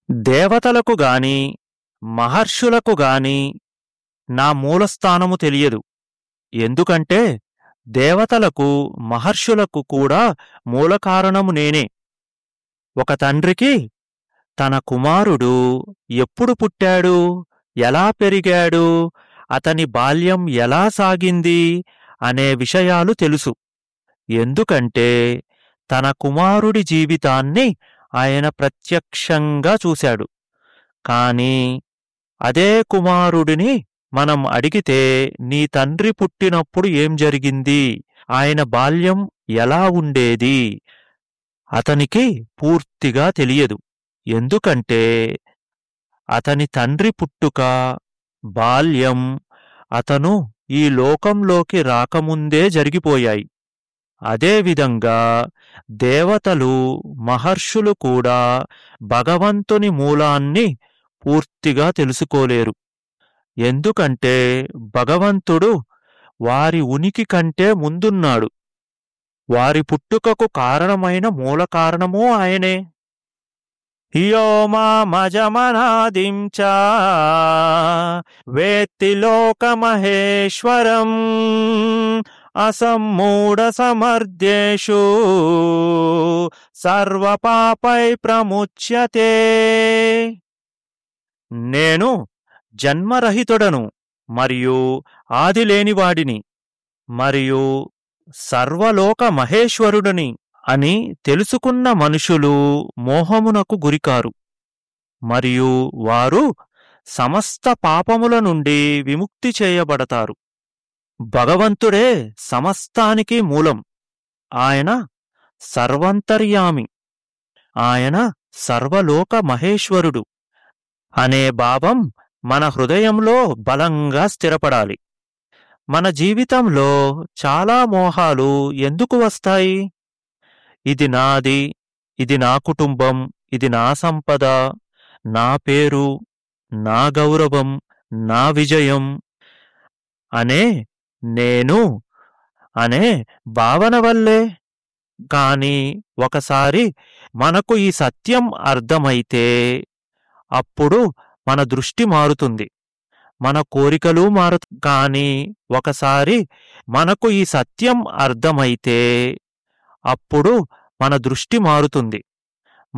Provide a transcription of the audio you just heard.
దేవతలకు గాని మహర్షులకు గాని నా మూలస్థానము తెలియదు ఎందుకంటే దేవతలకు మహర్షులకు కూడా మూలకారణము నేనే ఒక తండ్రికి తన కుమారుడు ఎప్పుడు పుట్టాడు ఎలా పెరిగాడు అతని బాల్యం ఎలా సాగింది అనే విషయాలు తెలుసు ఎందుకంటే తన కుమారుడి జీవితాన్ని ఆయన ప్రత్యక్షంగా చూశాడు కాని అదే కుమారుడిని మనం అడిగితే నీ తండ్రి పుట్టినప్పుడు ఏం జరిగింది ఆయన బాల్యం ఎలా ఉండేది అతనికి పూర్తిగా తెలియదు ఎందుకంటే అతని తండ్రి పుట్టుక బాల్యం అతను ఈ లోకంలోకి రాకముందే జరిగిపోయాయి అదేవిధంగా దేవతలు మహర్షులు కూడా భగవంతుని మూలాన్ని పూర్తిగా తెలుసుకోలేరు ఎందుకంటే భగవంతుడు వారి ఉనికి కంటే ముందున్నాడు వారి పుట్టుకకు కారణమైన మూల కారణమూ ఆయనే యో మామజమనాదిం చ వేత్తి లోకమహేశ్వరం అసమ్మూఢ సమర్థ్యేషు సర్వపాపై ప్రముచ్యతే నేను జన్మరహితుడను మరియు ఆదిలేనివాడిని మరియు సర్వలోక మహేశ్వరుడని అని తెలుసుకున్న మనుషులు మోహమునకు గురికారు మరియు వారు సమస్త పాపముల నుండి విముక్తి చేయబడతారు భగవంతుడే సమస్తానికి మూలం ఆయన సర్వంతర్యామి ఆయన సర్వలోక మహేశ్వరుడు అనే భావం మన హృదయంలో బలంగా స్థిరపడాలి మన జీవితంలో చాలా మోహాలు ఎందుకు వస్తాయి ఇది నాది ఇది నా కుటుంబం ఇది నా సంపద నా పేరు నా గౌరవం నా విజయం అనే నేను అనే భావన వల్లే కాని ఒకసారి మనకు ఈ సత్యం అర్థమైతే అప్పుడు మన దృష్టి మారుతుంది మన కోరికలు మారు కాని ఒకసారి మనకు ఈ సత్యం అర్థమైతే అప్పుడు మన దృష్టి మారుతుంది